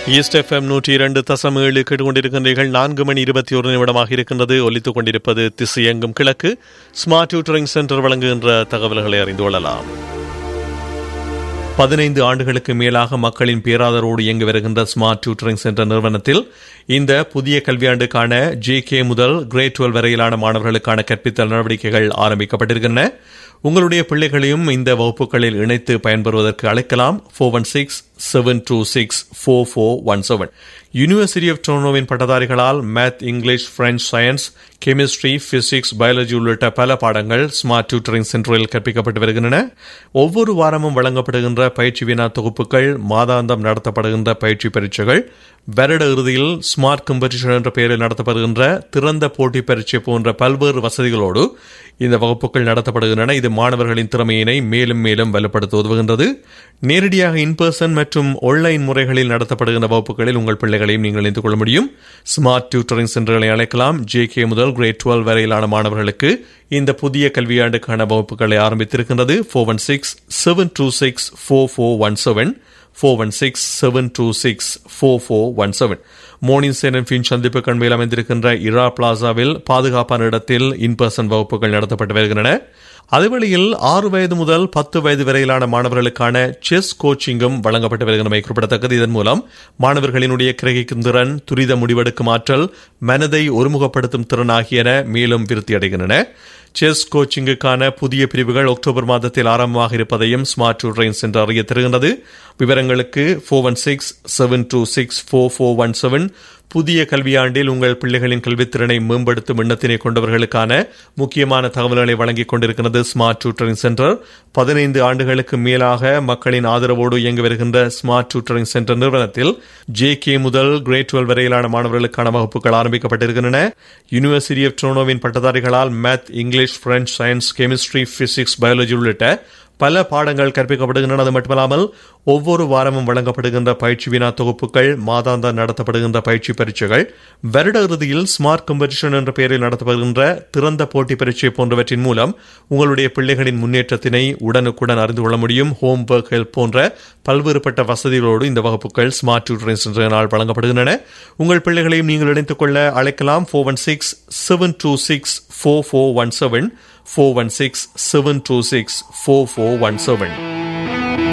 east FM நூற்றி இரண்டு தசம் ஏழு கேட்டுக்கொண்டிருக்கின்றீர்கள் நான்கு மணி இருபத்தி ஒரு நிமிடமாக இருக்கின்றது ஒலித்துக் கொண்டிருப்பது திசையெங்கும் கிழக்கு ஸ்மார்ட் டியூட்டரிங் சென்டர் வழங்குகின்ற தகவல்களை அறிந்து கொள்ளலாம் பதினைந்து ஆண்டுகளுக்கு மேலாக மக்களின் பேராதரோடு இயங்கி வருகின்ற ஸ்மார்ட் டியூட்டரிங் சென்டர் நிறுவனத்தில் இந்த புதிய கல்வியாண்டுக்கான ஜே கே முதல் கிரேட் டுவெல் வரையிலான மாணவர்களுக்கான கற்பித்தல் நடவடிக்கைகள் ஆரம்பிக்கப்பட்டிருக்கின்றன உங்களுடைய பிள்ளைகளையும் இந்த வகுப்புகளில் இணைத்து பயன்பெறுவதற்கு அழைக்கலாம் four one six seven two six four four one seven university of டொர்னோவின் பட்டதாரிகளால் math English French science chemistry physics biology உள்ளிட்ட பல பாடங்கள் ஸ்மார்ட் டியூட்டரிங் சென்டரில் கற்பிக்கப்பட்டு வருகின்றன ஒவ்வொரு வாரமும் வழங்கப்படுகின்ற பயிற்சி வினா தொகுப்புகள் மாதாந்தம் நடத்தப்படுகின்ற பயிற்சி பரீட்சைகள் வருட இறுதியில் ஸ்மார்ட் காம்படிஷன் என்ற பெயரில் நடத்தப்படுகின்ற திறந்த போட்டி பரீட்சை போன்ற பல்வேறு வசதிகளோடு இந்த வகுப்புகள் நடத்தப்படுகின்றன இது மாணவர்களின் திறமையினை மேலும் மேலும் வலுப்படுத்த உதவுகின்றது நேரடியாக இன் பர்சன் மற்றும் ஆன்லைன் முறைகளில் நடத்தப்படுகின்ற வகுப்புகளில் உங்கள் பிள்ளைகளையும் நீங்கள் இணைந்து கொள்ள முடியும் ஸ்மார்ட் டியூட்டரிங் சென்டர்களை அழைக்கலாம் ஜே கே முதல் கிரேட் டுவெல் வரையிலான மாணவர்களுக்கு இந்த புதிய கல்வியாண்டுக்கான வகுப்புகளை ஆரம்பித்திருக்கின்றது four one six seven two six four four one seven four one six seven two six four four one seven morning சேனன் ஃபின் சந்திப்பு கண்மையில் அமைந்திருக்கின்ற இரா பிளாசாவில் பாதுகாப்பான இடத்தில் இன் பர்சன் வகுப்புகள் நடத்தப்பட்டு வருகின்றன அதுவழியில் ஆறு வயது முதல் பத்து வயது வரையிலான மாணவர்களுக்கான செஸ் கோச்சிங்கும் வழங்கப்பட்டு வருகின்றமை குறிப்பிடத்தக்கது இதன் மூலம் மாணவர்களினுடைய கிரகிக்கும் திறன் துரித முடிவெடுக்கும் ஆற்றல் மனதை ஒருமுகப்படுத்தும் திறன் ஆகியன மேலும் விருத்தி அடைகின்றன செஸ் கோச்சிங்குக்கான புதிய பிரிவுகள் அக்டோபர் மாதத்தில் ஆரம்பமாக இருப்பதையும் ஸ்மார்ட் டியூட்டரிங் சென்டர் அறிய தருகின்றது விவரங்களுக்கு four one six seven two six four four one seven புதிய கல்வியாண்டில் உங்கள் பிள்ளைகளின் கல்வித்திறனை மேம்படுத்தும் எண்ணத்தினை கொண்டவர்களுக்கான முக்கியமான தகவல்களை வழங்கிக் கொண்டிருக்கிறது ஸ்மார்ட் டியூட்டரிங் சென்டர் பதினைந்து ஆண்டுகளுக்கு மேலாக மக்களின் ஆதரவோடு இயங்கி வருகின்ற ஸ்மார்ட் டியூட்டரிங் சென்டர் நிறுவனத்தில் ஜே கே முதல் கிரேட் டுவெல் வரையிலான மாணவர்களுக்கான வகுப்புகள் ஆரம்பிக்கப்பட்டிருக்கின்றன யூனிவர்சிட்டி ஆஃப் டொர்னோவின் பட்டதாரிகளால் math English French science chemistry physics biology உள்ளிட்ட பல பாடங்கள் கற்பிக்கப்படுகின்றன அது மட்டுமல்லாமல் ஒவ்வொரு வாரமும் வழங்கப்படுகின்ற பயிற்சி வினா தொகுப்புகள் மாதாந்த நடத்தப்படுகின்ற பயிற்சி பரீட்சைகள் வருட இறுதியில் ஸ்மார்ட் காம்படிஷன் என்ற பெயரில் நடத்தப்படுகின்ற திறந்த போட்டி பரீட்சை போன்றவற்றின் மூலம் உங்களுடைய பிள்ளைகளின் முன்னேற்றத்தினை உடனுக்குடன் அறிந்து கொள்ள முடியும் ஹோம் ஒர்க் ஹெல்ப் போன்ற பல்வேறுபட்ட வசதிகளோடு இந்த வகுப்புகள் ஸ்மார்ட் டியூட்டரிங் சென்டரினால் வழங்கப்படுகின்றன உங்கள் பிள்ளைகளையும் நீங்கள் இணைத்துக் கொள்ள அழைக்கலாம் four one six seven two six four four one seven four one six seven two six four four one seven